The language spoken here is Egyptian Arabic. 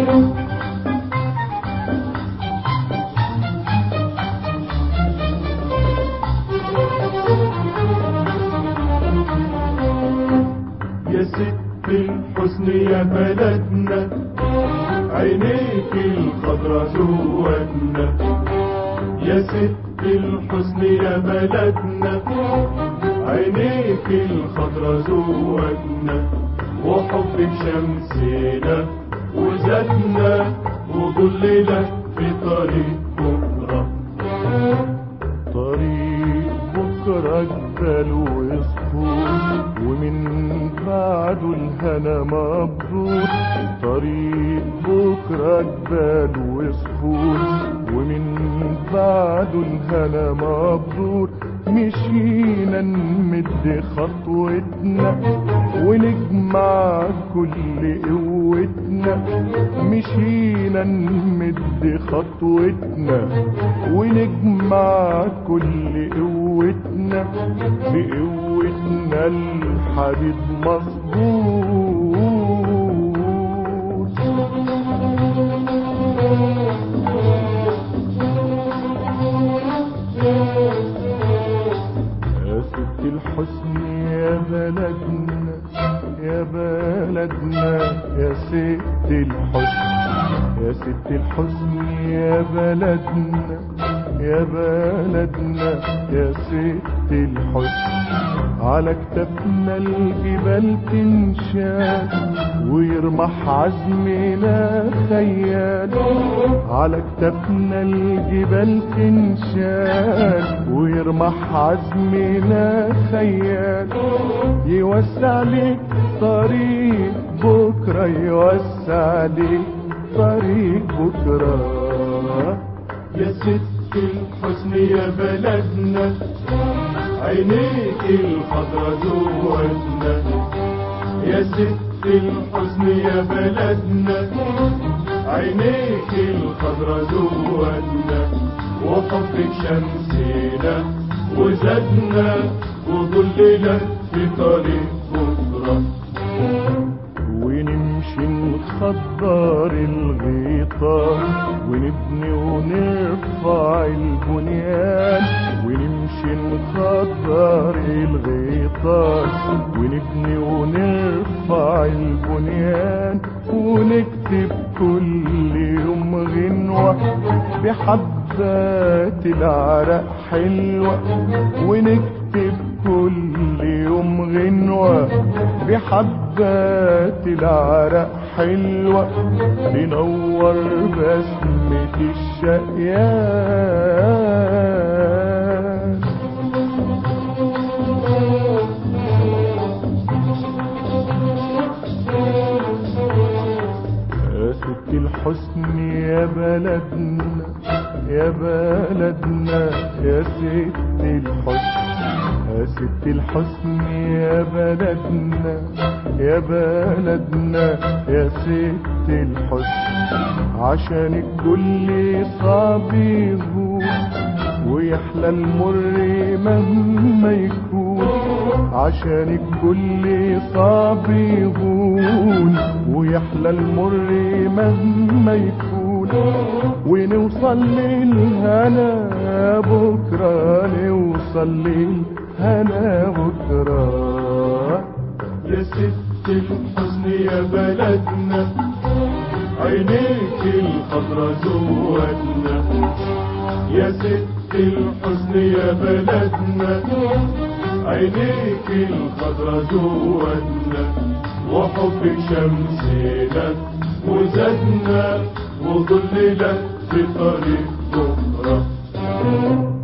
يا ست الحسن يا بلدنا عينيك الخضرا جواتنا يا ست الحسن يا بلدنا عينيك الخضرا جواتنا وحبك شمسنا وزادنا وظلنا في طريق بكره طريق بكرة جبال وصخور ومن بعده الهنا مبرور طريق بكرة جبال وصخور ومن بعده الهنا مبرور مشينا نمد خطوتنا ونجمع كل قوتنا مشينا نمد خطوتنا ونجمع كل قوتنا بقوتنا الحديد مظبوط يا ست الحسن يا بلدنا يا بلدنا يا ست الحسن يا ست الحسن يا بلدنا يا بلدنا يا ست الحسن على كتفنا الجبال تنشال ويرمح عزمنا خيال على كتفنا الجبال تنشال ويرمح عزمنا خيال يوسع لك طريق بكرة يوسع لك طريق بكرة يا ست الحسن يا بلدنا عينيك الخضرا جواتنا يا ست الحسن يا بلدنا عينيك الخضرا جواتنا وحبك شمسنا وزادنا وظلنا في طريق بكره ونمشي نخضر الغيطان ونبني ونرفع البنيان ونمشي نخضر الغيطان ونبني ونرفع البنيان ونكتب كل يوم غنوة بحبات العرق حلوة ونكتب كل يوم غنوة بحبات العرق حلوة تنور بسمة الشقيان يا ست الحسن يا بلدنا يا بلدنا يا ست الحسن يا ست الحسن يا بلدنا يا بلدنا يا ست الحسن عشان الكل صعب يهون ويحلى المر مهما يكون عشان الكل صعب يهون ويحلى المر مهما يكون ونوصل للهنا بكرة نوصل للهنا بكرة يا ست الحزن يا بلدنا عينيك الخضرا جواتنا يا ست الحزن يا بلدنا عينيك الخضرا جواتنا وحبك شمسنا وزادنا وظلنا في طريق بكره